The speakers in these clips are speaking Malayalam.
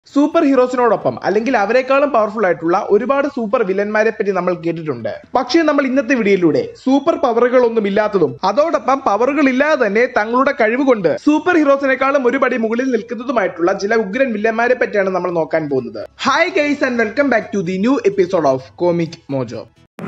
സൂപ്പർ ഹീറോസിനോടൊപ്പം അല്ലെങ്കിൽ അവരെക്കാളും പവർഫുൾ ആയിട്ടുള്ള ഒരുപാട് സൂപ്പർ വില്ലന്മാരെ പറ്റി നമ്മൾ കേട്ടിട്ടുണ്ട് പക്ഷേ നമ്മൾ ഇന്നത്തെ വീഡിയോയിലൂടെ സൂപ്പർ പവറുകളൊന്നും ഇല്ലാത്തതും അതോടൊപ്പം പവറുകൾ ഇല്ലാതെ തന്നെ തങ്ങളുടെ കഴിവ് കൊണ്ട് സൂപ്പർ ഹീറോസിനേക്കാളും ഒരുപടി മുകളിൽ നിൽക്കുന്നതുമായിട്ടുള്ള ചില ഉഗ്രൻ വില്ലന്മാരെ പറ്റിയാണ് നമ്മൾ നോക്കാൻ പോകുന്നത് hi guys and welcome back to the new episode of comic mojo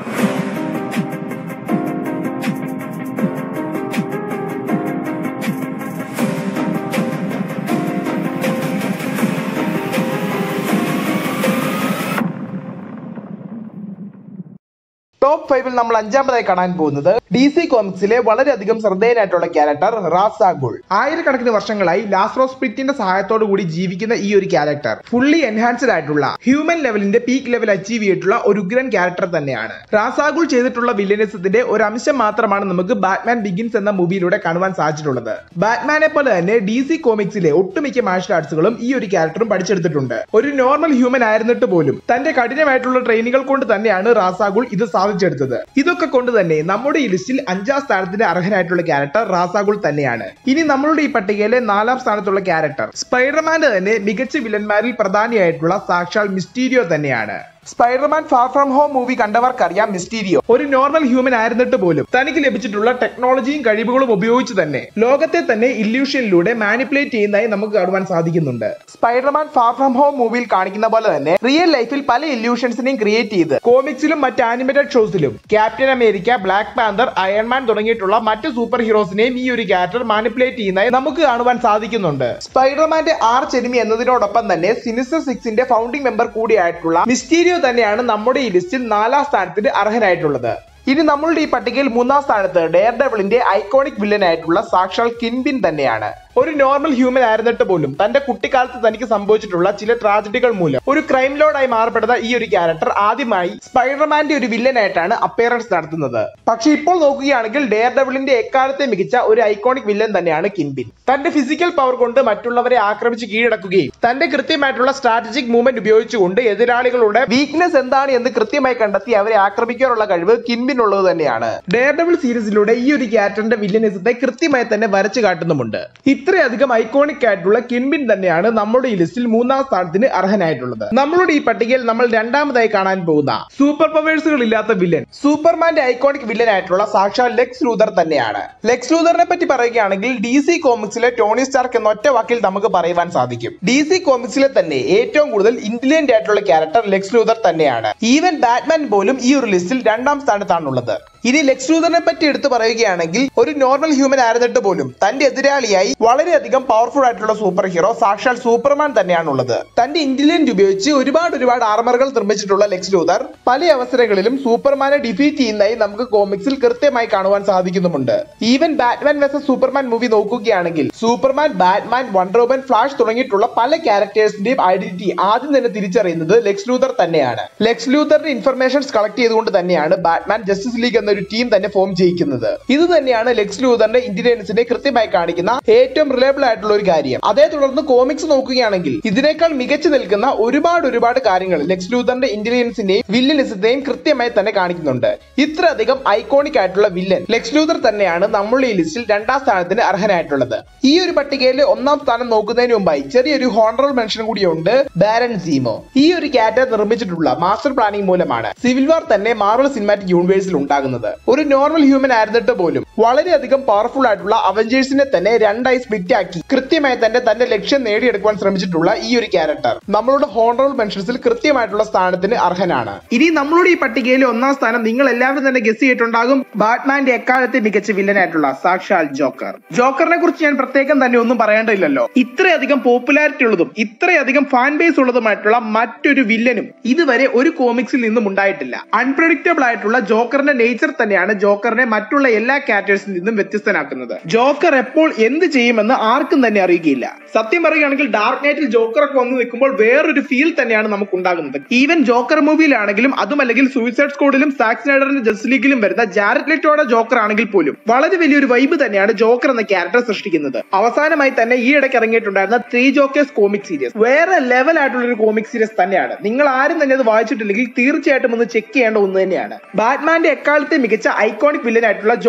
top ഫൈവിൽ നമ്മൾ അഞ്ചാമതായി കാണാൻ പോകുന്നത് ഡി സി കോമിക്സിലെ വളരെയധികം ശ്രദ്ധേയനായിട്ടുള്ള ക്യാരക്ടർ റാസാഗുൾ ആയിരക്കണക്കിന് വർഷങ്ങളായി ലാസ്ട്രോ സ്പ്രിറ്റിന്റെ സഹായത്തോടു കൂടി ജീവിക്കുന്ന ഈ ഒരു ക്യാരക്ടർ ഫുള്ളി എൻഹാൻസ്ഡ് ആയിട്ടുള്ള ഹ്യൂമൻ ലെവലിന്റെ പീക്ക് ലെവൽ അച്ചീവ് ചെയ്തിട്ടുള്ള ഒരു ഉഗ്രൻ ക്യാരക്ടർ തന്നെയാണ് റാസാഗുൾ ചെയ്തിട്ടുള്ള വില്ലനിസത്തിന്റെ ഒരു അംശം മാത്രമാണ് നമുക്ക് ബാറ്റ്മാൻ ബിഗിൻസ് എന്ന മൂവിയിലൂടെ കാണുവാൻ സാധിച്ചിട്ടുള്ളത് ബാറ്റ്മാനെ പോലെ തന്നെ ഡി സി കോമിക്സിലെ ഒട്ടുമിക്ക മാർഷൽ ആർട്സുകളും ഈ ഒരു ക്യാരക്ടറും പഠിച്ചെടുത്തിട്ടുണ്ട് ഒരു നോർമൽ ഹ്യൂമൻ ആയിരുന്നിട്ട് പോലും തന്റെ കഠിനമായിട്ടുള്ള ട്രെയിനുകൾ കൊണ്ട് തന്നെയാണ് റാസാഗുൾ ഇത് സാധിച്ചെടുത്തത് ഇതൊക്കെ കൊണ്ട് തന്നെ നമ്മുടെ ഈ ലിസ്റ്റിൽ അഞ്ചാം സ്ഥാനത്തിന് അർഹനായിട്ടുള്ള ക്യാരക്ടർ റാസാഗുൾ തന്നെയാണ് ഇനി നമ്മളുടെ ഈ പട്ടികയിലെ നാലാം സ്ഥാനത്തുള്ള ക്യാരക്ടർ സ്പൈഡർമാന്റെ തന്നെ മികച്ച വില്ലന്മാരിൽ പ്രധാനിയായിട്ടുള്ള സാക്ഷാൽ മിസ്റ്റീരിയോ തന്നെയാണ് Spiderman far from home movie കണ്ടവർക്കറിയാം മിസ്റ്റീരിയോ ഒരു നോർമൽ ഹ്യൂമൻ ആയിരുന്നിട്ട് പോലും തനിക്ക് ലഭിച്ചിട്ടുള്ള ടെക്നോളജിയും കഴിവുകളും ഉപയോഗിച്ച് തന്നെ ലോകത്തെ തന്നെ ഇല്യൂഷനിലൂടെ മാനിപ്പുലേറ്റ് ചെയ്യുന്നതായി നമുക്ക് കാണുവാൻ സാധിക്കുന്നുണ്ട് സ്പൈഡർമാൻ ഫാർ ഫ്രം ഹോം മൂവിയിൽ കാണിക്കുന്ന പോലെ തന്നെ റിയൽ ലൈഫിൽ പല ഇല്യൂഷൻസിനെയും ക്രിയേറ്റ് ചെയ്ത് കോമിക്സിലും മറ്റ് ആനിമേറ്റഡ് ഷോസിലും Captain America Black Panther Ironman തുടങ്ങിയിട്ടുള്ള മറ്റ് സൂപ്പർ ഹീറോസിനെയും ഈ ഒരു ക്യാരക്ടർ മാനിപ്പുലേറ്റ് ചെയ്യുന്നതായി നമുക്ക് കാണുവാൻ സാധിക്കുന്നുണ്ട് സ്പൈഡർമാന്റെ ആർച്ച് എനിമി എന്നതിനോടൊപ്പം തന്നെ സിനിസ്റ്റർ സിക്സിന്റെ ഫൗണ്ടിംഗ് മെമ്പർ കൂടിയായിട്ടുള്ള മിസ്റ്റീരിയോ തന്നെയാണ് നമ്മുടെ ഈ ലിസ്റ്റിൽ നാലാം സ്ഥാനത്തിന് അർഹനായിട്ടുള്ളത് ഇനി നമ്മളുടെ ഈ പട്ടികയിൽ മൂന്നാം സ്ഥാനത്ത് ഡെയർ ഡെവിളിന്റെ ഐക്കോണിക് വില്ലൻ ആയിട്ടുള്ള സാക്ഷാൽ കിൻബിൻ തന്നെയാണ് ഒരു നോർമൽ ഹ്യൂമൻ ആയിരുന്നിട്ട് പോലും തന്റെ കുട്ടിക്കാലത്ത് തനിക്ക് സംഭവിച്ചിട്ടുള്ള ചില ട്രാജഡികൾ മൂലം ഒരു ക്രൈം ലോഡായി മാറപ്പെടുന്ന ഈ ഒരു ക്യാരക്ടർ ആദ്യമായി സ്പൈഡർമാന്റെ ഒരു വില്ലനായിട്ടാണ് അപ്പിയറൻസ് നടത്തുന്നത് പക്ഷെ ഇപ്പോൾ നോക്കുകയാണെങ്കിൽ ഡെയർ ഡെവിളിന്റെ എക്കാലത്തെ മികച്ച ഒരു ഐക്കോണിക് വില്ലൻ തന്നെയാണ് കിൻബിൻ തന്റെ ഫിസിക്കൽ പവർ കൊണ്ട് മറ്റുള്ളവരെ ആക്രമിച്ച് കീഴടക്കുകയും തന്റെ കൃത്യമായിട്ടുള്ള സ്ട്രാറ്റജിക് മൂവ്മെന്റ് ഉപയോഗിച്ചുകൊണ്ട് എതിരാളികളുടെ വീക്ക്നെസ് എന്താണ് എന്ന് കൃത്യമായി കണ്ടെത്തി അവരെ ആക്രമിക്കാനുള്ള കഴിവ് കിൻബിനുള്ളത് തന്നെയാണ് ഡെയർ ഡെവിൾ സീരീസിലൂടെ ഈ ഒരു ക്യാരക്ടറിന്റെ വില്ലനിസത്തെ കൃത്യമായി തന്നെ വരച്ചു കാട്ടുന്നുമുണ്ട് ഇത്രയധികം ഐക്കോണിക് ആയിട്ടുള്ള കിൻബിൻ തന്നെയാണ് നമ്മുടെ ഈ ലിസ്റ്റിൽ മൂന്നാം സ്ഥാനത്തിന് അർഹനായിട്ടുള്ളത് നമ്മളുടെ ഈ പട്ടികയിൽ നമ്മൾ രണ്ടാമതായി കാണാൻ പോകുന്ന സൂപ്പർ പവേഴ്സുകൾ ഇല്ലാത്ത വില്ലൻ സൂപ്പർമാന്റെ ഐക്കോണിക് വില്ലൻ ആയിട്ടുള്ള സാക്ഷാൽ ലെക്സ് ലൂതർ തന്നെയാണ് ലെക്സ് ലൂതറിനെ പറ്റി പറയുകയാണെങ്കിൽ ഡി സി കോമിക്സിലെ ടോണി സ്റ്റാർക്ക് എന്ന ഒറ്റ വാക്കിൽ നമുക്ക് പറയുവാൻ സാധിക്കും ഡി സി കോമിക്സിലെ തന്നെ ഏറ്റവും കൂടുതൽ ഇന്റലിജന്റ് ആയിട്ടുള്ള ക്യാരക്ടർ ലെക്സ് ലൂതർ തന്നെയാണ് ഈവൻ ബാറ്റ്മാൻ പോലും ഈ ഒരു ലിസ്റ്റിൽ രണ്ടാം സ്ഥാനത്താണുള്ളത് ഇനി ലെക്സ് ലൂതറിനെ പറ്റി എടുത്തു പറയുകയാണെങ്കിൽ ഒരു നോർമൽ ഹ്യൂമൻ ആയിരുന്നിട്ട് പോലും തന്റെ എതിരാളിയായി വളരെയധികം പവർഫുൾ ആയിട്ടുള്ള സൂപ്പർ ഹീറോ സാക്ഷാൽ സൂപ്പർമാൻ തന്നെയാണുള്ളത് തന്റെ ഇന്റലിജന്റ് ഉപയോഗിച്ച് ഒരുപാട് ഒരുപാട് ആർമറുകൾ നിർമ്മിച്ചിട്ടുള്ള ലെക്സ് ലൂതർ പല അവസരങ്ങളിലും സൂപ്പർമാനെ ഡിഫീറ്റ് ചെയ്യുന്നതായി നമുക്ക് കോമിക്സിൽ കൃത്യമായി കാണുവാൻ സാധിക്കുന്നുമുണ്ട് even Batman versus Superman movie നോക്കുകയാണെങ്കിൽ സൂപ്പർമാൻ ബാറ്റ്മാൻ വണ്ടർവുമൻ ഫ്ലാഷ് തുടങ്ങിയിട്ടുള്ള പല ക്യാരക്ടേഴ്സിന്റെയും ഐഡന്റിറ്റി ആദ്യം തന്നെ തിരിച്ചറിയുന്നത് ലെക്സ് ലൂതർ തന്നെയാണ് ലെക്സ് ലൂതറിന്റെ ഇൻഫർമേഷൻസ് കളക്ട് ചെയ്തുകൊണ്ട് തന്നെയാണ് ബാറ്റ്മാൻ ജസ്റ്റിസ് ലീഗ് എന്ന ഒരു ടീം തന്നെ ഫോം ചെയ്യിക്കുന്നത് ഇത് തന്നെയാണ് ലെക്സ് ലൂതറിന്റെ ഇന്റലിജൻസിനെ കൃത്യമായി കാണിക്കുന്ന ഏറ്റവും റിലയബിൾ ആയിട്ടുള്ള ഒരു കാര്യം അതേ തുടർന്ന് കോമിക്സ് നോക്കുകയാണെങ്കിൽ ഇതിനേക്കാൾ മികച്ചു നിൽക്കുന്ന ഒരുപാട് ഒരുപാട് കാര്യങ്ങൾ ലെക്സ് ലൂതറിന്റെ ഇന്റലിജൻസിന്റെയും വില്ലനിസത്തെയും കൃത്യമായി തന്നെ കാണിക്കുന്നുണ്ട് ഇത്രയധികം ഐക്കോണിക് ആയിട്ടുള്ള വില്ലൻ ലെക്സ് ലൂതർ തന്നെയാണ് നമ്മുടെ ഈ ലിസ്റ്റിൽ രണ്ടാം സ്ഥാനത്തിന് അർഹനായിട്ടുള്ളത് ഈ ഒരു പട്ടികയിലെ ഒന്നാം സ്ഥാനം നോക്കുന്നതിന് മുമ്പായി ചെറിയൊരു ഹോണറബിൾ മെൻഷൻ കൂടിയുണ്ട് ബാരൻ സീമോ ഈ ഒരു ക്യാരക്ടർ നിർമ്മിച്ചിട്ടുള്ള മാസ്റ്റർ പ്ലാനിംഗ് മൂലമാണ് സിവിൽ വാർ തന്നെ മാർവൽ സിനിമാറ്റിക് യൂണിവേഴ്സിൽ ഉണ്ടാകുന്നത് ഒരു നോർമൽ ഹ്യൂമൻ ആയിരുന്നിട്ട് പോലും വളരെയധികം പവർഫുൾ ആയിട്ടുള്ള അവഞ്ചേഴ്സിനെ തന്നെ രണ്ടായി സ്പ്ലിറ്റ് ആക്കി കൃത്യമായി തന്നെ തന്റെ ലക്ഷ്യം നേടിയെടുക്കുവാൻ ശ്രമിച്ചിട്ടുള്ള ഈ ഒരു ക്യാരക്ടർ നമ്മളുടെ ഹോണറബിൾ മെൻഷൻസിൽ കൃത്യമായിട്ടുള്ള സ്ഥാനത്തിന് അർഹനാണ് ഇനി നമ്മളുടെ ഈ പട്ടികയിലെ ഒന്നാം സ്ഥാനം നിങ്ങൾ എല്ലാവരും തന്നെ ഗസ് ചെയ്തിട്ടുണ്ടാകും ബാറ്റ്മാന്റെ എക്കാലത്തെ മികച്ച വില്ലനായിട്ടുള്ള സാക്ഷാൽ ജോക്കർ ജോക്കറിനെ കുറിച്ച് ഞാൻ പ്രത്യേകം തന്നെ ഒന്നും പറയേണ്ടതില്ലല്ലോ ഇത്രയധികം പോപ്പുലാരിറ്റി ഉള്ളതും ഇത്രയധികം ഫാൻ ബേസ് ഉള്ളതുമായിട്ടുള്ള മറ്റൊരു വില്ലനും ഇതുവരെ ഒരു കോമിക്സിൽ നിന്നും ഉണ്ടായിട്ടില്ല അൺപ്രഡിക്റ്റബിൾ ആയിട്ടുള്ള ജോക്കറിന്റെ നേച്ചർ തന്നെയാണ് ജോക്കറിനെ മറ്റുള്ള എല്ലാ ക്യാരക്ടേഴ്സിൽ നിന്നും വ്യത്യസ്തനാക്കുന്നത് ജോക്കർ എപ്പോൾ എന്ത് ചെയ്യുമെന്ന് ആർക്കും തന്നെ അറിയുകയില്ല സത്യം പറയുകയാണെങ്കിൽ ഡാർക്ക് നൈറ്റിൽ ജോക്കർ ഒക്കെ വന്ന് നിൽക്കുമ്പോൾ വേറൊരു ഫീൽ തന്നെയാണ് നമുക്ക് ഉണ്ടാകുന്നത് ഈവൻ ജോക്കർ മൂവിയിലാണെങ്കിലും അതുമല്ലെങ്കിൽ സൂയിസൈഡ് സ്കോഡിലും സാക്സ് നൈഡറിന്റെ ജസ്റ്റ് ലീഗിലും വരുന്ന ജാരറ്റ് ലെറ്റോയുടെ ജോക്കർ ആണെങ്കിൽ പോലും വളരെ വലിയൊരു വൈബ് തന്നെയാണ് ജോക്കർ എന്ന ക്യാരക്ടർ സൃഷ്ടിക്കുന്നത് അവസാനമായി തന്നെ ഈ ഇടയ്ക്ക് ഇറങ്ങിയിട്ടുണ്ടായിരുന്ന ത്രീ ജോക്കേഴ്സ് കോമിക് സീരീസ് വേറെ ലെവൽ ആയിട്ടുള്ള ഒരു കോമിക് സീരീസ് തന്നെയാണ് നിങ്ങൾ ആരും തന്നെ അത് വായിച്ചിട്ടില്ലെങ്കിൽ തീർച്ചയായിട്ടും ഒന്ന് ചെക്ക് ചെയ്യേണ്ട ഒന്ന് തന്നെയാണ് ബാറ്റ്മാന്റെ എക്കാലത്തെ മികച്ച ഐക്കോണിക് വില്ലൻ ആയിട്ടുള്ള ജോക്കർ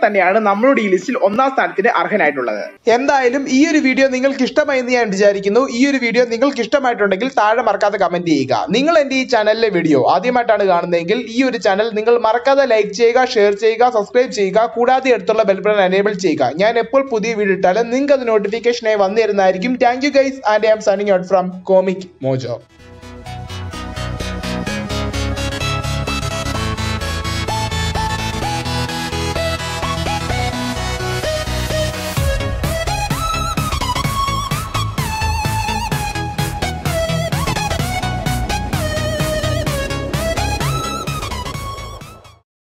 തന്നെയാണ് നമ്മളുടെ ഈ ലിസ്റ്റിൽ ഒന്നാം സ്ഥാനത്തിന് അർഹനായിട്ടുള്ളത് എന്തായാലും ഈ ഒരു വീഡിയോ നിങ്ങൾക്ക് ഇഷ്ടമായി എന്ന് ഞാൻ വിചാരിക്കുന്നു ഈ ഒരു വീഡിയോ നിങ്ങൾക്ക് ഇഷ്ടമായിട്ടുണ്ടെങ്കിൽ താഴെ മറക്കാതെ കമന്റ് ചെയ്യുക നിങ്ങൾ എന്റെ ഈ ചാനലിലെ വീഡിയോ ആദ്യമായിട്ടാണ് കാണുന്നതെങ്കിൽ ഈ ഒരു ചാനൽ നിങ്ങൾ മറക്കാതെ ലൈക്ക് ചെയ്യുക ഷെയർ ചെയ്യുക സബ്സ്ക്രൈബ് ചെയ്യുക കൂടാതെ അടുത്തുള്ള ബെൽ ബട്ടൺ എനേബിൾ ചെയ്യുക ഞാൻ എപ്പോൾ പുതിയ വീഡിയോ ഇട്ടാലും നിങ്ങൾക്ക് അത് നോട്ടിഫിക്കേഷനായി വന്നു തരുന്നതായിരിക്കും thank you guys and I am signing out from comic mojo